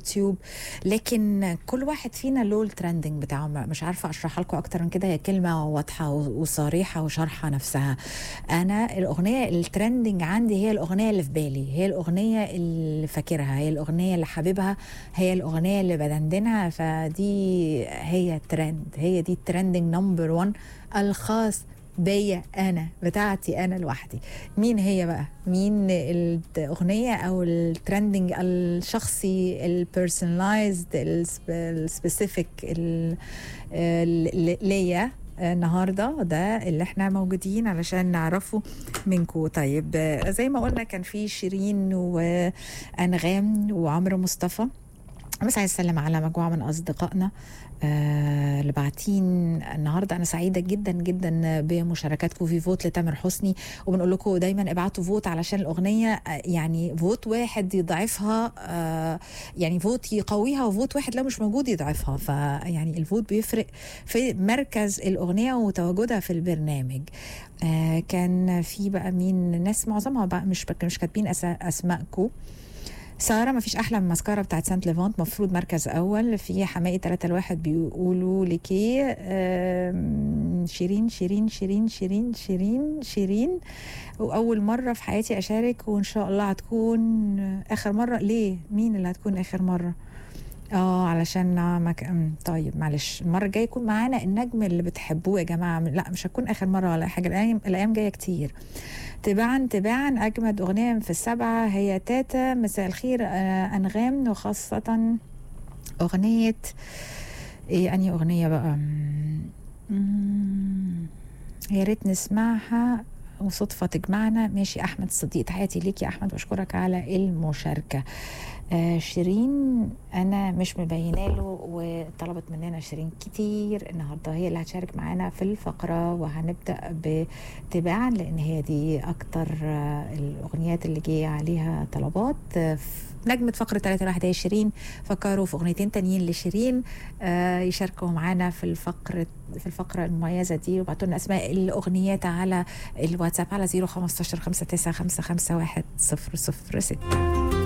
اليوتيوب لكن كل واحد فينا له الترندنج بتاعه مش عارفه اشرحها لكم اكتر من كده هي كلمه واضحه وصريحه وشارحه نفسها انا الاغنيه الترندنج عندي هي الاغنيه اللي في بالي هي الاغنيه اللي فاكرها هي الاغنيه اللي حاببها هي الاغنيه اللي بدندنها فدي هي ترند هي دي الترندنج نمبر 1 الخاص بيا انا بتاعتي انا لوحدي مين هي بقى مين الاغنيه او الترندنج الشخصي البيرسونلايزد السبيسيفيك ليا النهارده ده اللي احنا موجودين علشان نعرفه منكم طيب زي ما قلنا كان في شيرين وانغام وعمرو مصطفى بس عايز اسلم على مجموعه من اصدقائنا آه اللي باعتين النهارده انا سعيده جدا جدا بمشاركاتكم في فوت لتامر حسني وبنقول لكم دايما ابعتوا فوت علشان الاغنيه يعني فوت واحد يضعفها آه يعني فوت يقويها وفوت واحد لو مش موجود يضعفها فيعني الفوت بيفرق في مركز الاغنيه وتواجدها في البرنامج آه كان في بقى مين ناس معظمها بقى مش مش كاتبين اسمائكم ساره ما فيش احلى من المسكره بتاعت سانت ليفونت مفروض مركز اول في حماقي 3 لواحد بيقولوا لكي شيرين شيرين شيرين شيرين شيرين شيرين واول مره في حياتي اشارك وان شاء الله هتكون اخر مره ليه مين اللي هتكون اخر مره اه علشان مك... طيب معلش المره الجايه يكون معانا النجم اللي بتحبوه يا جماعه لا مش هتكون اخر مره ولا حاجه الايام الايام جايه كتير تباعا تباعا اجمد اغنيه في السبعه هي تاتا مساء الخير آه انغام وخاصه اغنيه ايه انهي اغنيه بقى يا ريت نسمعها وصدفة تجمعنا ماشي أحمد الصديق تحياتي ليك يا أحمد وأشكرك على المشاركة آه شيرين أنا مش مبينة له وطلبت مننا شيرين كتير النهاردة هي اللي هتشارك معانا في الفقرة وهنبدأ بتباعا لأن هي دي أكتر آه الأغنيات اللي جاية عليها طلبات آه نجمة فقرة 3 واحد هي شيرين فكروا في أغنيتين تانيين لشيرين آه يشاركوا معانا في الفقرة في الفقرة المميزة دي وبعتوا لنا أسماء الأغنيات على الواتساب على 015 59 55 1 006